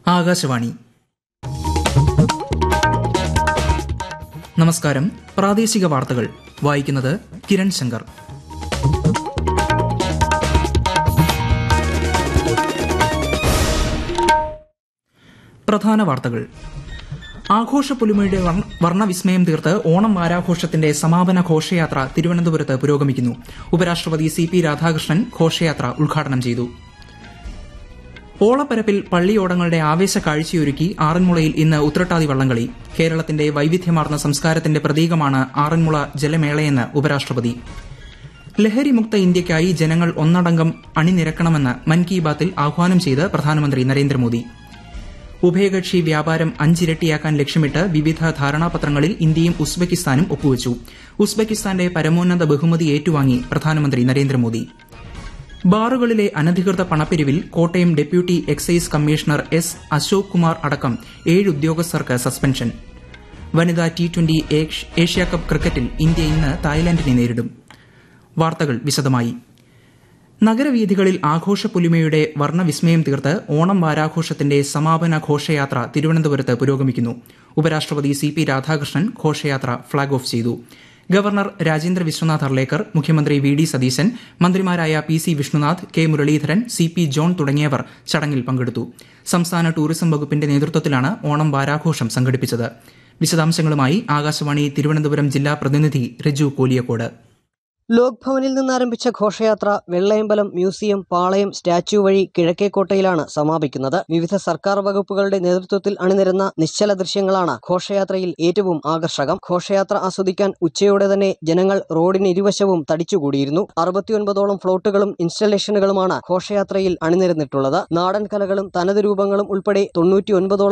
ആകാശവാണി നമസ്കാരം പ്രാദേശിക വാർത്തകൾ വായിക്കുന്നത് കിരൺ ശങ്കർ പ്രധാന വാർത്തകൾ ആഘോഷ പുലിമയുടെ വർണ്ണ- വർണ്ണവിസ്മയം തീർത്ത് ഓണം വാരാഘോഷത്തിന്റെ സമാപന ഘോഷയാത്ര തിരുവനന്തപുരത്ത് പുരോഗമിക്കുന്നു ഉപരാഷ്ട്രപതി സി പി രാധാകൃഷ്ണൻ ഘോഷയാത്ര ഉദ്ഘാടനം ചെയ്തു ഓളപ്പരപ്പിൽ പള്ളിയോടങ്ങളുടെ ആവേശ കാഴ്ചയൊരുക്കി ആറന്മുളയിൽ ഇന്ന് ഉത്രട്ടാതി വള്ളംകളി കേരളത്തിന്റെ വൈവിധ്യമാർന്ന സംസ്കാരത്തിന്റെ പ്രതീകമാണ് ആറന്മുള ജലമേളയെന്ന് ഉപരാഷ്ട്രപതി ലഹരിമുക്ത ഇന്ത്യയ്ക്കായി ജനങ്ങൾ ഒന്നടങ്കം അണിനിരക്കണമെന്ന് മൻ കി ബാത്തിൽ ആഹ്വാനം ചെയ്ത് പ്രധാനമന്ത്രി നരേന്ദ്രമോദി ഉഭയകക്ഷി വ്യാപാരം അഞ്ചിരട്ടിയാക്കാൻ ലക്ഷ്യമിട്ട് വിവിധ ധാരണാപത്രങ്ങളിൽ ഇന്ത്യയും ഉസ്ബെക്കിസ്ഥാനും ഒപ്പുവച്ചു ഉസ്ബെക്കിസ്ഥാന്റെ പരമോന്നത ബഹുമതി ഏറ്റുവാങ്ങി പ്രധാനമന്ത്രി നരേന്ദ്രമോദി ബാറുകളിലെ അനധികൃത പണപ്പിരിവിൽ Kottayam deputy excise commissioner S Ashok Kumar അടക്കം ഏഴ് ഉദ്യോഗസ്ഥർക്ക് സസ്പെൻഷൻ വനിതാ ടി ട്വന്റി ഏഷ്യാകപ്പ് ക്രിക്കറ്റിൽ ഇന്ത്യ ഇന്ന് തായ്ലാന്റിനെ നേരിടും വാർത്തകൾ വിശദമായി നഗരവീഥികളിൽ ആഘോഷ പുലിമയുടെ വർണ്ണവിസ്മയം തീർത്ത് ഓണം വാരാഘോഷത്തിന്റെ സമാപന ഘോഷയാത്ര തിരുവനന്തപുരത്ത് പുരോഗമിക്കുന്നു ഉപരാഷ്ട്രപതി സി പി രാധാകൃഷ്ണൻ ഘോഷയാത്ര ഫ്ളാഗ് ഓഫ് ചെയ്തു ഗവർണർ രാജേന്ദ്ര വിശ്വനാഥ് അർലേക്കർ മുഖ്യമന്ത്രി വി ഡി സതീശൻ മന്ത്രിമാരായ P C Vishnunath K Muraleedharan C P John തുടങ്ങിയവർ ചടങ്ങിൽ പങ്കെടുത്തു സംസ്ഥാന ടൂറിസം വകുപ്പിന്റെ നേതൃത്വത്തിലാണ് ഓണം വാരാഘോഷം സംഘടിപ്പിച്ചത് വിശദാംശങ്ങളുമായി ആകാശവാണി തിരുവനന്തപുരം ജില്ലാ പ്രതിനിധി രജു കോലിയക്കോട് ലോക് ഭവനിൽ നിന്നാരംഭിച്ച ഘോഷയാത്ര വെള്ളയമ്പലം മ്യൂസിയം പാളയം സ്റ്റാച്യു വഴി കിഴക്കേക്കോട്ടയിലാണ് സമാപിക്കുന്നത് വിവിധ സർക്കാർ വകുപ്പുകളുടെ നേതൃത്വത്തിൽ അണിനിരുന്ന നിശ്ചല ദൃശ്യങ്ങളാണ് ഘോഷയാത്രയിൽ ഏറ്റവും ആകർഷകം ഘോഷയാത്ര ആസ്വദിക്കാൻ ഉച്ചയോടെ തന്നെ ജനങ്ങൾ റോഡിന് ഇരുവശവും തടിച്ചുകൂടിയിരുന്നു അറുപത്തിയൊൻപതോളം ഫ്ലോട്ടുകളും ഇൻസ്റ്റലേഷനുകളുമാണ് ഘോഷയാത്രയിൽ അണിനിരന്നിട്ടുള്ളത് നാടൻ കലകളും തനത് രൂപങ്ങളും ഉൾപ്പെടെ തൊണ്ണൂറ്റിയൊൻപതോളം